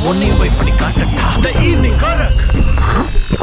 உன்னையும் போய் பண்ணி காட்டட்டா the evening karak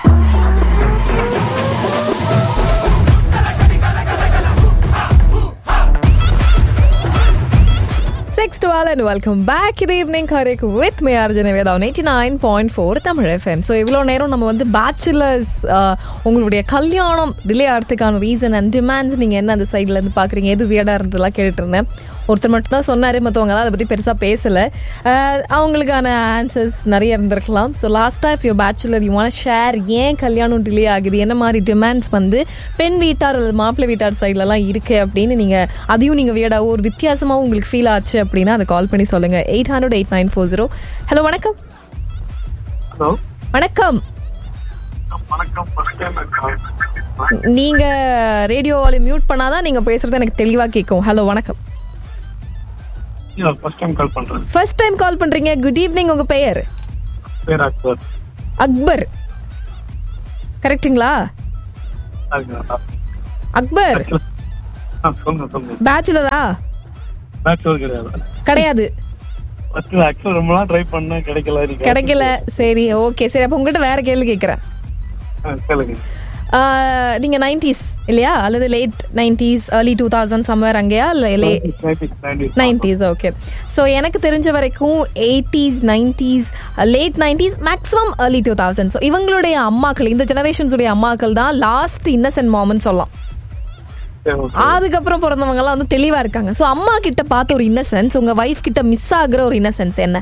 Six to all and welcome back இது evening correct with me Arjuna Veda eighty nine point four Tamil FM so இவ்வளோ நேரம் நம்ம வந்து பேச்சுலர்ஸ் உங்களுடைய கல்யாணம் டிலே ஆகிறதுக்கான ரீசன் அண்ட் டிமாண்ட்ஸ் நீங்கள் என்ன அந்த சைடில் இருந்து பார்க்குறீங்க எது வியடாக இருந்ததெல்லாம் கேட்டுட்டு இருந்தேன் ஒருத்தர் மட்டும் தான் சொன்னார் மற்றவங்களாம் அதை பற்றி பெருசாக பேசலை அஹ், அவங்களுக்கான ஆன்சர்ஸ் நிறைய இருந்திருக்கலாம் ஸோ லாஸ்ட்டாக if you bachelor you want share ஏன் கல்யாணம் டிலே ஆகுது என்ன மாதிரி டிமாண்ட்ஸ் வந்து பெண் வீட்டார் அல்லது மாப்பிள்ளை வீட்டார் சைட்லலாம் இருக்குது அப்படின்னு நீங்கள் அதையும் நீங்கள் வியடாவோ ஒரு வித்தியாசமாகவும் உங்களுக்கு ஃபீல் ஆச்சு அப்படின்னா அதை கால் பண்ணி சொல்லுங்கள் eight hundred eight nine four zero hello வணக்கம் ஹலோ வணக்கம் வணக்கம் வணக்கம் நீங்க ரேடியோ வால்யூம் மியூட் பண்ணாதான் நீங்க பேசுறது எனக்கு தெளிவா கேட்கும் ஹலோ வணக்கம் ஃபர்ஸ்ட் டைம் கால் பண்றேன் ஃபர்ஸ்ட் டைம் கால் பண்றீங்க குட் ஈவினிங் உங்க பெயர் பேர் அக்பர் அக்பர் கரெக்ட்டுங்களா அதுக்கு அக்பர் ஆ சொல்லுங்க சொல்லுங்க பேச்சுலரா பேச்சுலர் கிடையாது கிடையாது ஃபர்ஸ்ட் ஆக்சுவல் ரொம்ப நாள் ட்ரை பண்ணேன் கிடைக்கல நீங்க கிடைக்கல சரி ஓகே சரி அப்போ உங்ககிட்ட வேற கேள்வி கேட்குறேன் ஆ, சொல்லுங்க நீங்க நைன்டிஸ் இல்லையா அல்லது late nineties early two thousand somewhere அங்கேயா இல்லை லே 90s, 90s. Nineties okay so எனக்கு தெரிஞ்ச வரைக்கும் eighties nineties late nineties maximum early two thousand so இவங்களுடைய அம்மாக்கள் இந்த ஜெனரேஷன்ஸுடைய அம்மாக்கள் தான் லாஸ்ட் இன்னசென்ட் மாமன் சொல்லலாம் சரி, okay. அதுக்கப்புறம் பிறந்தவங்க எல்லாம் வந்து தெளிவா இருக்காங்க ஸோ அம்மா கிட்ட பார்த்த ஒரு இன்னசென்ஸ் உங்க வைஃப் கிட்ட மிஸ் ஆகுற ஒரு இன்னசென்ஸ் என்ன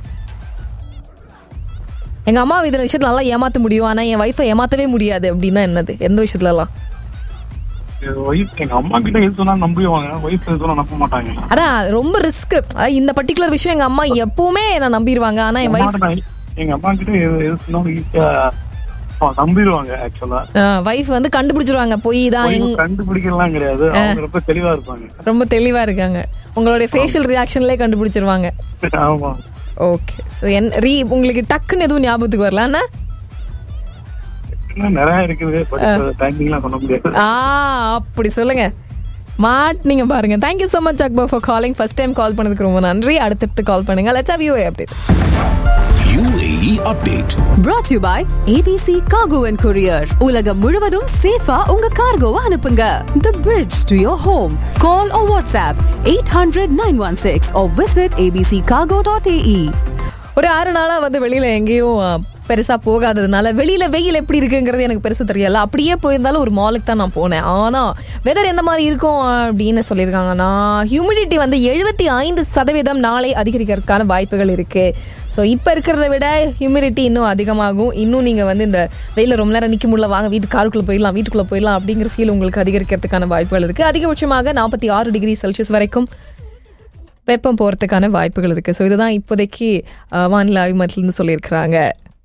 எங்க அம்மா இதுல விஷயத்துல நல்லா ஏமாத்த முடியும் ஆனா என் வைஃபை ஏமாத்தவே முடியாது அப்படின்னா என்னது எந்த விஷயத்துல எல்லாம் என் wife, எங்க அம்மா கிட்ட எது சொன்னா நம்புவாங்க ஒய்ஃப் எது சொன்னா நம்ப மாட்டாங்க அதான் ரொம்ப ரிஸ்க் இந்த பர்டிகுலர் விஷயம் எங்க அம்மா எப்பவுமே என்ன நம்பிடுவாங்க ஆனா என் வைஃப் அம்மாட்ட நான் எங்க அம்மா கிட்ட எது எது சொன்னாலும் ஈஸியா நம்பிடுவாங்க ஆக்சுவலா வைஃப் வந்து கண்டுபிடிச்சிருவாங்க பொய் தான் எங்க- கண்டுபிடிக்கலாம் கிடையாது அவங்க ரொம்ப தெளிவா இருப்பாங்க ரொம்ப தெளிவா இருக்காங்க உங்களுடைய ஃபேஷியல் ரியாக்ஷன்லயே கண்டுபிடிச்சிருவாங்க ஆமா ஓகே ஸோ என் ரீ உங்களுக்கு டக்குன்னு எதுவும் ஞாபகத்துக்கு வரல என்ன இன்னும் நிறைய இருக்குது பட் டைமிங்லாம் சொல்ல முடியாது ஆ அப்படி சொல்லுங்க மாட்டினீங்க பாருங்க thank you so much Akbar for calling first time call பண்ணதுக்கு ரொம்ப நன்றி அடுத்தடுத்து கால் பண்ணுங்க let's have you update UAE update brought to you by ABC Cargo and Courier. உலகம் முழுவதும் சேஃபா உங்க கார்கோவை அனுப்புங்க. The bridge to your home. Call or WhatsApp 800-916 or visit abccargo.ae. ஒரு ஆறு நாளா வந்து வெளியில எங்கேயும் அஹ், பெருசா போகாததுனால வெளியில வெயில் எப்படி இருக்குங்கிறது எனக்கு பெருசா தெரியல அப்படியே போயிருந்தாலும் ஒரு மாலுக்கு தான் நான் போனேன் ஆனா வெதர் எந்த மாதிரி இருக்கும் அப்படின்னு சொல்லியிருக்காங்கன்னா ஹியூமிடிட்டி வந்து எழுபத்தி ஐந்து சதவீதம் நாளை அதிகரிக்கிறதுக்கான வாய்ப்புகள் இருக்கு ஸோ இப்போ இருக்கிறத விட ஹியூமிடிட்டி இன்னும் அதிகமாகும் இன்னும் நீங்கள் வந்து இந்த வெயில ரொம்ப நேரம் நிற்க முடியல வாங்க வீட்டு காருக்குள்ளே போயிடலாம் வீட்டுக்குள்ளே போயிடலாம் அப்படிங்கிற ஃபீல் உங்களுக்கு அதிகரிக்கிறதுக்கான வாய்ப்புகள் இருக்குது அதிகபட்சமாக நாற்பத்தி ஆறு டிகிரி செல்சியஸ் வரைக்கும் வெப்பம் போகிறதுக்கான வாய்ப்புகள் இருக்குது ஸோ இதுதான் இப்போதைக்கு அஹ், வானிலை ஆய்வு மையத்திலிருந்து சொல்லியிருக்கிறாங்க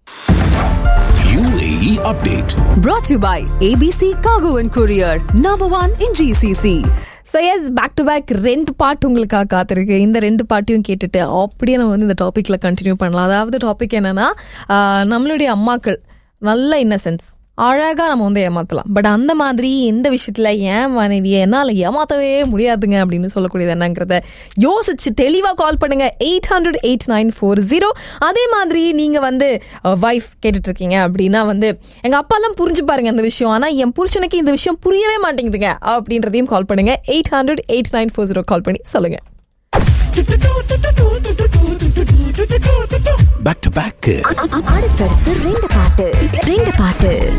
UAE update Brought to you by ABC Cargo and Courier. Number one in GCC. So yes back to back ரெண்டு பாட்டு உங்களுக்காக காத்திருக்கு இந்த ரெண்டு பாட்டையும் கேட்டுட்டு அப்படியே நம்ம வந்து இந்த டாப்பிக்ல கண்டினியூ பண்ணலாம் அதாவது டாபிக் என்னன்னா ஆஹ், நம்மளுடைய அம்மாக்கள் நல்ல இன்னசென்ஸ் அழகா நம்ம வந்து ஏமாத்தலாம் பட் அந்த மாதிரி எந்த விஷயத்துல ஏன் மனைவியை என்னால் ஏமாத்தவே முடியாதுங்க அப்படின்னு சொல்லக்கூடியது என்னங்கிறத யோசிச்சு தெளிவாக கால் பண்ணுங்க eight hundred eight nine four zero அதே மாதிரி நீங்க வந்து வைஃப் கேட்டுட்டு இருக்கீங்க அப்படின்னா வந்து எங்க அப்பாலாம் புரிஞ்சு பாருங்க இந்த விஷயம் ஆனா என் புருஷனுக்கு இந்த விஷயம் புரியவே மாட்டேங்குதுங்க அப்படின்றதையும் கால் பண்ணுங்க eight hundred eight nine four zero call பண்ணி சொல்லுங்க back to back அடுத்தடுத்து ரெண்டு பாட்டு ரெண்டு பாட்டு